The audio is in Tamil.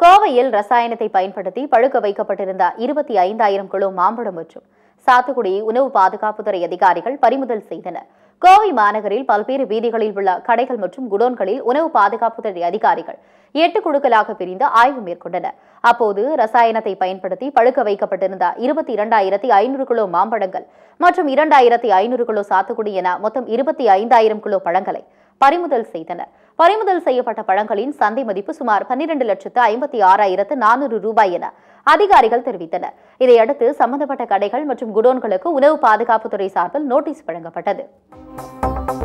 கோவையில் ரசாயனத்தை பயன்படுத்தி பழுக்க வைக்கப்பட்டிருந்த இருபத்தி ஐந்தாயிரம் கிலோ மாம்பழம் மற்றும் சாத்துக்குடி உணவு பாதுகாப்புத்துறை அதிகாரிகள் பறிமுதல் செய்தனர் கோவை மாநகரில் பல்வேறு வீதிகளில் உள்ள கடைகள் மற்றும் குடோன்களில் உணவு பாதுகாப்புத்துறை அதிகாரிகள் எட்டு குழுக்களாக பிரிந்து ஆய்வு மேற்கொண்டனர் அப்போது ரசாயனத்தை பயன்படுத்தி பழுக்க வைக்கப்பட்டிருந்த இருபத்தி இரண்டாயிரத்தி ஐநூறு கிலோ மாம்பழங்கள் மற்றும் இரண்டாயிரத்தி ஐநூறு கிலோ சாத்துக்குடி என மொத்தம் இருபத்தி ஐந்தாயிரம் கிலோ பழங்களை பறிமுதல் செய்தனர் பறிமுதல் செய்யப்பட்ட பழங்களின் சந்தை மதிப்பு சுமார் பன்னிரண்டு லட்சத்து ஐம்பத்தி ஆறாயிரத்து நானூறு ரூபாய் என அதிகாரிகள் தெரிவித்தனர் இதையடுத்து சம்பந்தப்பட்ட கடைகள் மற்றும் குடோன்களுக்கு உணவு பாதுகாப்புத்துறை சார்பில் நோட்டீஸ் வழங்கப்பட்டது